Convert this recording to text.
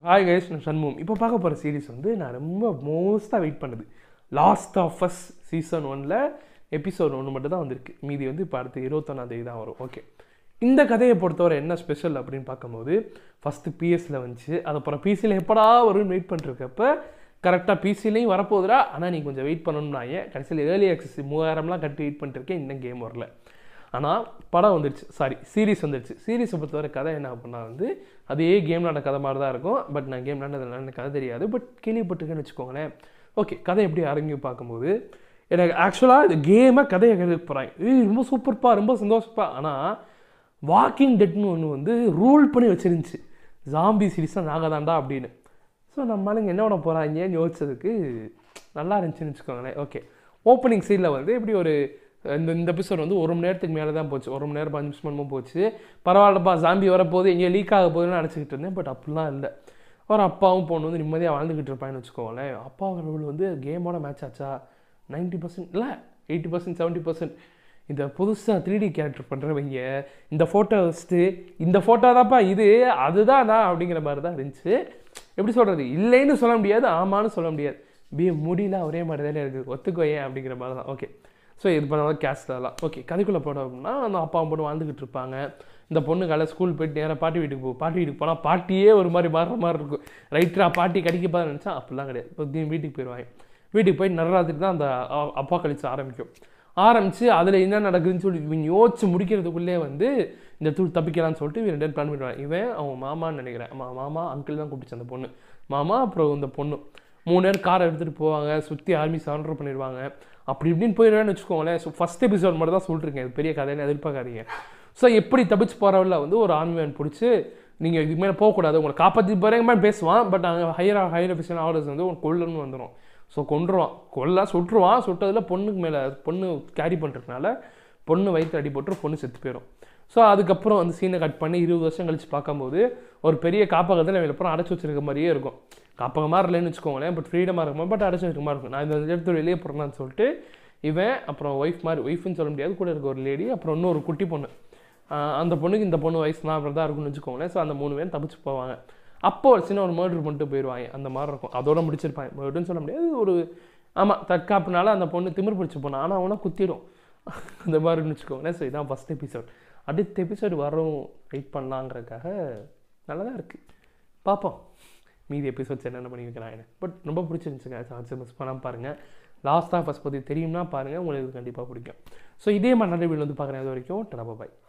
hi guys நான் சண்முகம் இப்போ பார்க்க போகிற சீரிஸ் வந்து நான் ரொம்ப மோஸ்ட்டாக வெயிட் பண்ணது லாஸ்ட் ஆஃப் அஸ் சீசன் ஒனில் எபிசோட் ஒன்று மட்டும் தான் வந்திருக்கு மீதி வந்து இப்போ அடுத்து இருபத்தொன்னாம் தேதி தான் வரும் ஓகே இந்த கதையை பொறுத்தவரை என்ன ஸ்பெஷல் அப்படின்னு பார்க்கும்போது ஃபஸ்ட்டு பிஎஸ்சில் வந்துச்சு அது அப்புறம் பிசியில் எப்படா வரும்னு வெயிட் பண்ணிருக்கப்ப கரெக்டாக பிசிலையும் வரப்போகுதுடா ஆனால் நீ கொஞ்சம் வெயிட் பண்ணணும்னாங்க கடைசியில் ஏர்லி ஆக்சஸ் மூவாயிரம்லாம் கட்டி வெயிட் பண்ணிருக்கேன் இன்னும் கேம் வரல ஆனால் படம் வந்துருச்சு சாரி சீரிஸ் வந்துருச்சு சீரிஸை பொறுத்தவரை கதை என்ன அப்படின்னா வந்து அதே கேம் விளாண்ட கதை மாதிரி தான் இருக்கும் பட் நான் கேம் விளாண்டதுனால எனக்கு கதை தெரியாது பட் கேள்விப்பட்டிருக்கேன்னு வச்சுக்கோங்களேன் ஓகே கதை எப்படி ஆரம்பி பார்க்கும்போது எனக்கு ஆக்சுவலாக இந்த கேமை கதையை கேட்க போகிறாங்க ஏய் ரொம்ப சூப்பர்ப்பா ரொம்ப சந்தோஷப்பா ஆனால் வாக்கிங் டெட்னு ஒன்று வந்து ரூல் பண்ணி வச்சிருந்துச்சு ஜாம்பி சீரிஸாக நாங்கள் தான்டா அப்படின்னு ஸோ நம்மளுங்க என்ன பண்ண போகிறாங்கன்னு யோசிச்சதுக்கு நல்லா இருந்துச்சுன்னு வச்சுக்கோங்களேன் ஓகே ஓப்பனிங் சீனில் வந்து இப்படி ஒரு இந்த இந்த எபிசோட் வந்து ஒரு மணி நேரத்துக்கு மேலே தான் போச்சு ஒரு மணி நேரம் அஞ்சு நிமிஷம் போச்சு பரவாயில்லப்பா ஜாம்பி வரப்போகுது எங்கேயோ லீக் ஆக போகுதுன்னு நினச்சிக்கிட்டு இருந்தேன் பட் அப்படிலாம் இல்லை ஒரு அப்பாவும் பொண்ணு வந்து நிம்மதியாக வாழ்ந்துக்கிட்டு இருப்பாங்கன்னு வச்சுக்கோங்களேன் அப்பா ரோல் வந்து கேமோட மேட்ச் ஆச்சா நைன்ட்டி பர்சன்ட் இல்லை எயிட்டி பர்சன்ட் செவன்ட்டி பர்சன்ட் இந்த புதுசாக த்ரீ டி கேரக்டர் பண்ணுறவங்க இந்த ஃபோட்டோ வச்சுட்டு இந்த ஃபோட்டோ தான்ப்பா இது அதுதான் நான் அப்படிங்கிற மாதிரி தான் இருந்துச்சு எப்படி சொல்கிறது இல்லைன்னு சொல்ல முடியாது ஆமான்னு சொல்ல முடியாது பி முடியல ஒரே மாதிரி தானே இருக்குது ஒத்துக்கோயே அப்படிங்கிற மாதிரி தான் ஓகே ஸோ இது பண்ணாலும் கேஸ்டெல்லாம் ஓகே கதைக்குள்ளே போனோம் அப்படின்னா அந்த அப்பா பொண்ணு வாழ்ந்துக்கிட்டு இருப்பாங்க இந்த பொண்ணு காலை ஸ்கூல் போயிட்டு நேராக பாட்டி வீட்டுக்கு போகும் பாட்டி வீட்டுக்கு போனால் பாட்டியே ஒரு மாதிரி மாறுற மாதிரி இருக்கும் ரைட்டரா பாட்டி கடிக்க பார்த்து நினச்சா அப்படிலாம் கிடையாது இப்போ திடீர்னு வீட்டுக்கு போயிடுவாங்க வீட்டுக்கு போய் நடராத்திரி தான் அந்த அ- அப்பா கழிச்சு ஆரம்பிக்கும் ஆரம்பித்து அதில் என்ன நடக்குதுன்னு சொல்லி இவங்க யோசிச்சு முடிக்கிறதுக்குள்ளே வந்து இந்த தூள் தப்பிக்கலாம்னு சொல்லிட்டு இவன் ரெண்டு பிளான் பண்ணிடுவான் இவன் அவன் மாமான்னு நினைக்கிறேன் ஆமா மாமா அங்கிள் தான் கூப்பிட்டுச்சு அந்த பொண்ணு மாமா அப்புறம் இந்த பொண்ணு மூணு நேரம் காரை எடுத்துகிட்டு போவாங்க சுற்றி ஆர்மி சரண்டர் பண்ணிடுவாங்க அப்படி இப்படின்னு போயிடுவேன்னு வச்சுக்கோங்களேன் ஸோ ஃபஸ்ட் எபிசோட் மட்டும் தான் சொல்லிருக்கேன் இது பெரிய கதையில எதிர்பார்க்காதீங்க ஸோ எப்படி தப்பிச்சு போகிறவள்ள வந்து ஒரு ஆர்மி மேன் பிடிச்சி நீங்கள் இதுக்கு மேலே போகக்கூடாது உங்களை காப்பாற்றி போகிறேங்க மாதிரி பேசுவான் பட் அங்கே ஹையர் ஹையர் அஃபிஷியல் ஆர்டர்ஸ் வந்து உனக்கு கொல்லணும்னு வந்துடும் ஸோ கொன்றுவான் கொல்ல சுட்டுருவான் சுட்டதில் பொண்ணுக்கு மேலே பொண்ணு கேரி பண்ணுறதுனால பொண்ணு வயிற்று அடி போட்டு பொண்ணு செத்து போயிடும் ஸோ அதுக்கப்புறம் வந்து சீனை கட் பண்ணி இருபது வருஷம் கழிச்சு பார்க்கும்போது ஒரு பெரிய காப்பகத்தில் இவங்க அப்புறம் அடைச்சி வச்சிருக்க மாதிரியே இருக்கும் காப்பகமாக இல்லைன்னு வச்சுக்கோங்களேன் பட் ஃப்ரீடமாக இருக்கும் பட் அடைச்சி வச்சிருக்க மாதிரி இருக்கும் நான் இந்த இடத்துல வெளியே போகிறேன்னு சொல்லிட்டு இவன் அப்புறம் ஒய்ஃப் மாதிரி ஒய்ஃப்னு சொல்ல முடியாது கூட இருக்க ஒரு லேடி அப்புறம் இன்னொரு குட்டி பொண்ணு ஆஹ் அந்த பொண்ணுக்கு இந்த பொண்ணு வயசு தான் தான் இருக்கும்னு வச்சுக்கோங்களேன் ஸோ அந்த மூணு பேரும் தப்பிச்சு போவாங்க அப்போ ஒரு சின்ன ஒரு மர்டர் பண்ணிட்டு போயிடுவாங்க அந்த மாதிரி இருக்கும் அதோட முடிச்சிருப்பாங்க மர்டர்னு சொல்ல முடியாது ஒரு ஆமாம் தற்காப்புனால அந்த பொண்ணு திமிர் பிடிச்சி போனான் ஆனால் அவனை குத்திடும் அந்த மாதிரின்னு வச்சுக்கோங்களேன் ஸோ இதான் ஃபஸ்ட் எபிசோட் அடுத்த எபிசோடு வரும் வெயிட் பண்ணலாங்கிறதுக்காக நல்லா தான் இருக்குது பார்ப்போம் மீதி எபிசோட்ஸ் என்னென்ன பண்ணி வைக்கிறாங்க பட் ரொம்ப பிடிச்சிருந்துச்சுங்க சான்ஸ் மிஸ் பண்ணாமல் பாருங்கள் லாஸ்ட்டாக ஃபஸ்ட் பற்றி தெரியும்னா பாருங்கள் உங்களுக்கு கண்டிப்பாக பிடிக்கும் ஸோ இதே மாதிரி நல்ல வீடியோ வந்து பார்க்குறேன் அது வரைக்கும் டடா பாய்